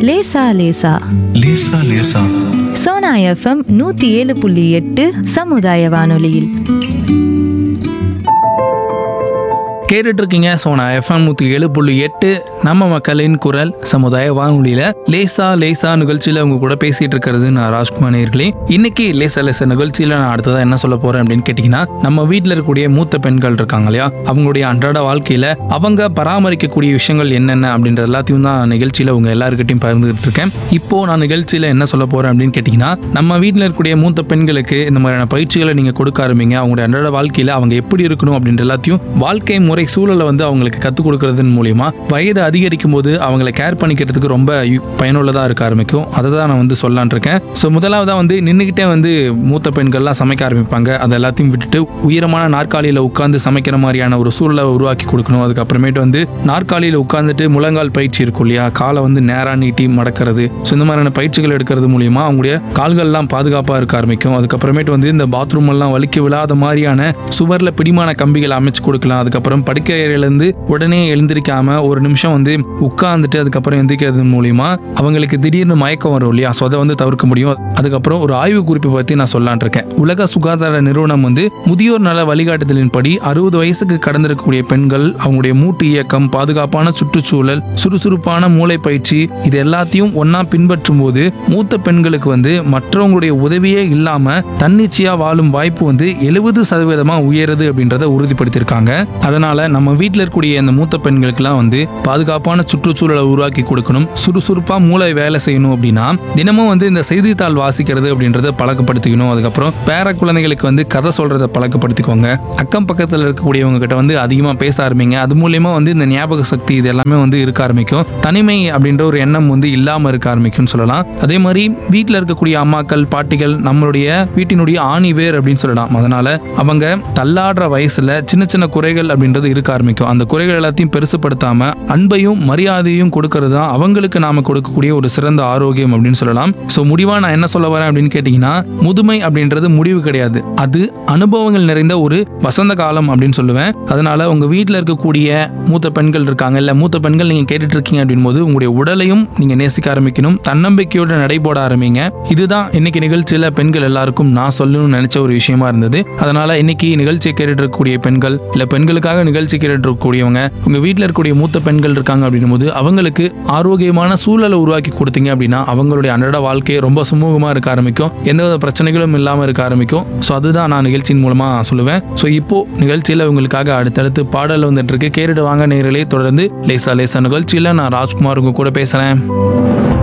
லேசா லேசா லேசா லேசா சோனா எஃப்எம் நூத்தி ஏழு புள்ளி எட்டு சமுதாய வானொலியில் கேட்டுட்டு இருக்கீங்க சோனா எஃப்எம் நூற்றி ஏழு புள்ளி எட்டு நம்ம மக்களின் குரல் சமுதாய வானொலியில லேசா லேசா நிகழ்ச்சியில உங்க கூட பேசிட்டு இருக்கிறது நான் ராஜ்குமார் நேர்களே இன்னைக்கு லேசா லேசா நிகழ்ச்சியில நான் அடுத்ததா என்ன சொல்ல போறேன் அப்படின்னு கேட்டீங்கன்னா நம்ம வீட்டில் இருக்கக்கூடிய மூத்த பெண்கள் இருக்காங்க இல்லையா அவங்களுடைய அன்றாட வாழ்க்கையில அவங்க பராமரிக்கக்கூடிய விஷயங்கள் என்னென்ன அப்படின்ற எல்லாத்தையும் தான் நிகழ்ச்சியில உங்க எல்லாருக்கிட்டையும் பகிர்ந்துகிட்டு இருக்கேன் இப்போ நான் நிகழ்ச்சியில என்ன சொல்ல போறேன் அப்படின்னு கேட்டீங்கன்னா நம்ம வீட்டில் இருக்கக்கூடிய மூத்த பெண்களுக்கு இந்த மாதிரியான பயிற்சிகளை நீங்க கொடுக்க ஆரம்பிங்க அவங்களுடைய அன்றாட வாழ்க்கையில அவங்க எப்படி இருக்கணும் அப்படின்ற எல்லாத்தையும் வாழ்க்கை முறை சூழலை வந்து அவங்களுக்கு கற்றுக் கொடுக்கறதன் மூலியமா வயது அதிகரிக்கும் போது அவங்கள கேர் பண்ணிக்கிறதுக்கு ரொம்ப யு- பயனுள்ளதா இருக்க ஆரம்பிக்கும் அதை தான் நான் வந்து சொல்லலான் இருக்கேன் ஸோ முதலாவதா வந்து நின்றுக்கிட்டே வந்து மூத்த பெண்கள்லாம் சமைக்க ஆரம்பிப்பாங்க அதை எல்லாத்தையும் விட்டுட்டு உயரமான நாற்காலியில் உட்காந்து சமைக்கிற மாதிரியான ஒரு சூழலை உருவாக்கி கொடுக்கணும் அதுக்கப்புறமேட்டு வந்து நாற்காலியில் உட்காந்துட்டு முழங்கால் பயிற்சி இருக்கும் இல்லையா காலை வந்து நேராக நீட்டி மடக்கிறது ஸோ இந்த மாதிரியான பயிற்சிகள் எடுக்கிறது மூலியமா அவங்களுடைய கால்கள்லாம் பாதுகாப்பாக இருக்க ஆரம்பிக்கும் அதுக்கப்புறமேட்டு வந்து இந்த பாத்ரூம் எல்லாம் வலிக்க விழாத மாதிரியான சுவர்ல பிடிமான கம்பிகள் அமைச்சு கொடுக்கலாம் அதுக்கப்புறம் படுக்கை அறையிலேருந்து உடனே எழுந்திருக்காம ஒரு நிமிஷம் வந்து உட்கார்ந்துட்டு அதுக்கப்புறம் எந்திரிக்கிறது மூலியமா அவங்களுக்கு திடீர்னு மயக்கம் வரும் இல்லையா ஸோ அதை வந்து தவிர்க்க முடியும் அதுக்கப்புறம் ஒரு ஆய்வு குறிப்பு பற்றி நான் சொல்லலான் இருக்கேன் உலக சுகாதார நிறுவனம் வந்து முதியோர் நல வழிகாட்டுதலின்படி அறுபது வயசுக்கு கடந்திருக்கக்கூடிய பெண்கள் அவங்களுடைய மூட்டு இயக்கம் பாதுகாப்பான சுற்றுச்சூழல் சுறுசுறுப்பான மூளை பயிற்சி இது எல்லாத்தையும் ஒண்ணா பின்பற்றும் போது மூத்த பெண்களுக்கு வந்து மற்றவங்களுடைய உதவியே இல்லாம தன்னிச்சையா வாழும் வாய்ப்பு வந்து எழுபது சதவீதமா உயருது அப்படின்றத உறுதிப்படுத்தியிருக்காங்க அதனால நம்ம வீட்டில் இருக்கக்கூடிய இந்த மூத்த பெண்களுக்கெல்லாம் வந்து பாதுகாப்பான சுற்றுச்சூழலை உருவாக்கி கொடுக்கணும் சுறுசுறுப்பா மூளை வேலை செய்யணும் அப்படின்னா தினமும் வந்து இந்த செய்தித்தாள் வாசிக்கிறது அப்படின்றத பழக்கப்படுத்திக்கணும் அதுக்கப்புறம் பேர குழந்தைகளுக்கு வந்து கதை சொல்றத பழக்கப்படுத்திக்கோங்க அக்கம் பக்கத்தில் இருக்கக்கூடியவங்க கிட்ட வந்து அதிகமா பேச ஆரம்பிங்க அது மூலியமா வந்து இந்த ஞாபக சக்தி இது எல்லாமே வந்து இருக்க ஆரம்பிக்கும் தனிமை அப்படின்ற ஒரு எண்ணம் வந்து இல்லாம இருக்க ஆரம்பிக்கும்னு சொல்லலாம் அதே மாதிரி வீட்டில் இருக்கக்கூடிய அம்மாக்கள் பாட்டிகள் நம்மளுடைய வீட்டினுடைய ஆணி வேர் அப்படின்னு சொல்லலாம் அதனால அவங்க தள்ளாடுற வயசுல சின்ன சின்ன குறைகள் அப்படின்றது இருக்க ஆரம்பிக்கும் அந்த குறைகள் எல்லாத்தையும் பெருசுப்படுத்தாம அன்பையும் மரியாதையும் கொடுக்கறது தான் அவங்களுக்கு நாம கொடுக்கக்கூடிய ஒரு சிறந்த ஆரோக்கியம் அப்படின்னு சொல்லலாம் ஸோ முடிவா நான் என்ன சொல்ல வரேன் அப்படின்னு கேட்டீங்கன்னா முதுமை அப்படின்றது முடிவு கிடையாது அது அனுபவங்கள் நிறைந்த ஒரு வசந்த காலம் அப்படின்னு சொல்லுவேன் அதனால உங்க வீட்டில் இருக்கக்கூடிய மூத்த பெண்கள் இருக்காங்க இல்ல மூத்த பெண்கள் நீங்க கேட்டுட்டு இருக்கீங்க அப்படின் போது உங்களுடைய உடலையும் நீங்க நேசிக்க ஆரம்பிக்கணும் தன்னம்பிக்கையோட நடைபோட ஆரம்பிங்க இதுதான் இன்னைக்கு நிகழ்ச்சியில பெண்கள் எல்லாருக்கும் நான் சொல்லணும்னு நினைச்ச ஒரு விஷயமா இருந்தது அதனால இன்னைக்கு நிகழ்ச்சியை கேட்டுட்டு இருக்கக்கூடிய பெண்கள் இல்ல பெண்களுக்காக நிகழ்ச்சி கேட்டுட்டு இருக்கக்கூடியவங்க உங்க வீட்டில் இருக்கக்கூடிய மூத்த பெண்கள் இருக்காங்க அப்படின்னும் போது அவங்களுக்கு ஆரோக்கியமான சூழலை உருவாக்கி கொடுத்தீங்க அப்படின்னா அவங்களுடைய அன்றாட வாழ்க்கையை ரொம்ப சுமூகமா இருக்க ஆரம்பிக்கும் எந்தவித பிரச்சனைகளும் இல்லாம இருக்க ஆரம்பிக்கும் ஸோ அதுதான் நான் நிகழ்ச்சியின் மூலமா சொல்லுவேன் ஸோ இப்போ நிகழ்ச்சியில உங்களுக்காக அடுத்தடுத்து பாடல் வந்துட்டு இருக்கு கேட்டுட்டு வாங்க நேரலே தொடர்ந்து லேசா லேசா நிகழ்ச்சியில நான் ராஜ்குமார் உங்க கூட பேசுறேன்